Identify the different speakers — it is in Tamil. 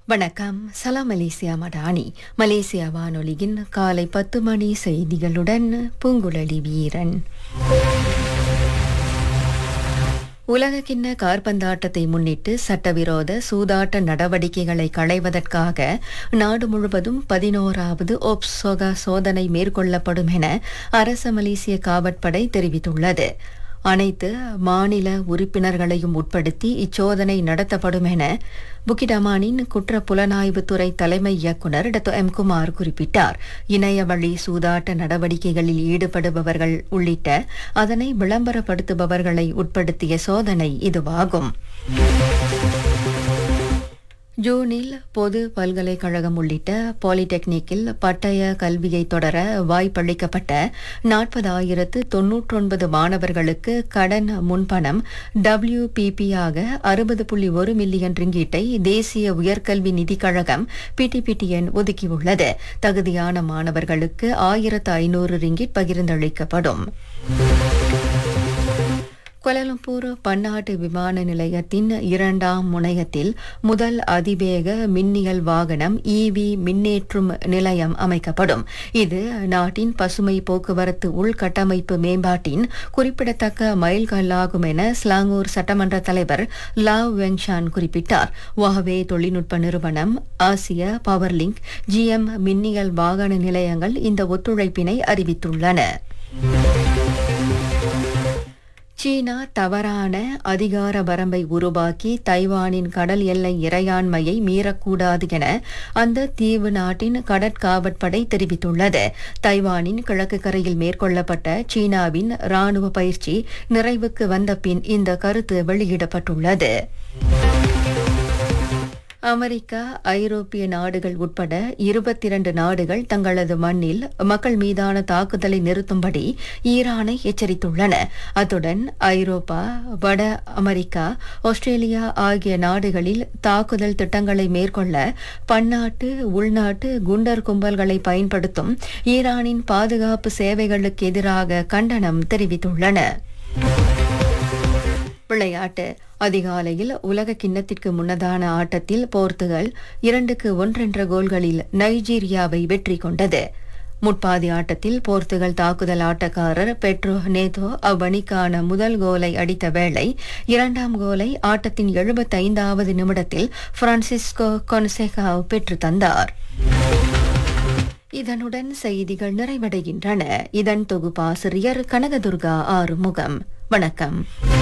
Speaker 1: வணக்கம் சலாம் மலேசியா மடானி மலேசியா வானொலியின் காலை பத்து மணி செய்திகளுடன் பூங்குழலி வீரன் உலகக்கிண்ண கார்பந்தாட்டத்தை முன்னிட்டு சட்டவிரோத சூதாட்ட நடவடிக்கைகளை களைவதற்காக நாடு முழுவதும் பதினோராவது ஒப்சோகா சோதனை மேற்கொள்ளப்படும் என அரச மலேசிய காவற்படை தெரிவித்துள்ளது அனைத்து மாநில உறுப்பினர்களையும் உட்படுத்தி இச்சோதனை நடத்தப்படும் என புக்கிடமானின் குற்ற புலனாய்வுத்துறை தலைமை இயக்குநர் டத்தோ எம் குமார் குறிப்பிட்டார் இணைய வழி சூதாட்ட நடவடிக்கைகளில் ஈடுபடுபவர்கள் உள்ளிட்ட அதனை விளம்பரப்படுத்துபவர்களை உட்படுத்திய சோதனை இதுவாகும் ஜூனில் பொது பல்கலைக்கழகம் உள்ளிட்ட பாலிடெக்னிக்கில் பட்டய கல்வியை தொடர வாய்ப்பளிக்கப்பட்ட நாற்பதாயிரத்து தொன்னூற்றொன்பது மாணவர்களுக்கு கடன் முன்பணம் டபிள்யூபிபியாக அறுபது புள்ளி ஒரு மில்லியன் ரிங்கீட்டை தேசிய உயர்கல்வி நிதிக் கழகம் பிடிபிடிஎன் ஒதுக்கியுள்ளது தகுதியான மாணவர்களுக்கு ஆயிரத்து ஐநூறு ரிங்கிட் பகிர்ந்தளிக்கப்படும் கோலாலம்பூர் பன்னாட்டு விமான நிலையத்தின் இரண்டாம் முனையத்தில் முதல் அதிவேக மின்னியல் வாகனம் இவி மின்னேற்றும் நிலையம் அமைக்கப்படும் இது நாட்டின் பசுமை போக்குவரத்து உள்கட்டமைப்பு மேம்பாட்டின் குறிப்பிடத்தக்க மைல்கல்லாகும் என ஸ்லாங்கூர் சட்டமன்ற தலைவர் லாவ் வெங்ஷான் குறிப்பிட்டார் வாஹ்வே தொழில்நுட்ப நிறுவனம் ஆசிய பவர்லிங்க் ஜிஎம் மின்னியல் வாகன நிலையங்கள் இந்த ஒத்துழைப்பினை அறிவித்துள்ளன சீனா தவறான அதிகார வரம்பை உருவாக்கி தைவானின் கடல் எல்லை இறையாண்மையை மீறக்கூடாது என அந்த தீவு நாட்டின் கடற்காவற்படை தெரிவித்துள்ளது தைவானின் கிழக்கு கரையில் மேற்கொள்ளப்பட்ட சீனாவின் ராணுவ பயிற்சி நிறைவுக்கு வந்த பின் இந்த கருத்து வெளியிடப்பட்டுள்ளது அமெரிக்கா ஐரோப்பிய நாடுகள் உட்பட இருபத்தி இரண்டு நாடுகள் தங்களது மண்ணில் மக்கள் மீதான தாக்குதலை நிறுத்தும்படி ஈரானை எச்சரித்துள்ளன அத்துடன் ஐரோப்பா வட அமெரிக்கா ஆஸ்திரேலியா ஆகிய நாடுகளில் தாக்குதல் திட்டங்களை மேற்கொள்ள பன்னாட்டு உள்நாட்டு குண்டர் கும்பல்களை பயன்படுத்தும் ஈரானின் பாதுகாப்பு சேவைகளுக்கு எதிராக கண்டனம் தெரிவித்துள்ளன விளையாட்டு அதிகாலையில் உலக கிண்ணத்திற்கு முன்னதான ஆட்டத்தில் போர்த்துகல் இரண்டுக்கு ஒன்றென்ற கோல்களில் நைஜீரியாவை வெற்றி கொண்டது முட்பாதி ஆட்டத்தில் போர்த்துகல் தாக்குதல் ஆட்டக்காரர் பெட்ரோ நேதோ அவ்வணிக்கான முதல் கோலை அடித்த வேளை இரண்டாம் கோலை ஆட்டத்தின் எழுபத்தைந்தாவது நிமிடத்தில் பிரான்சிஸ்கோ கொன்செகாவ் பெற்று தந்தார் இதனுடன் செய்திகள் நிறைவடைகின்றன இதன் தொகுப்பாசிரியர் கனகதுர்கா ஆறுமுகம் வணக்கம்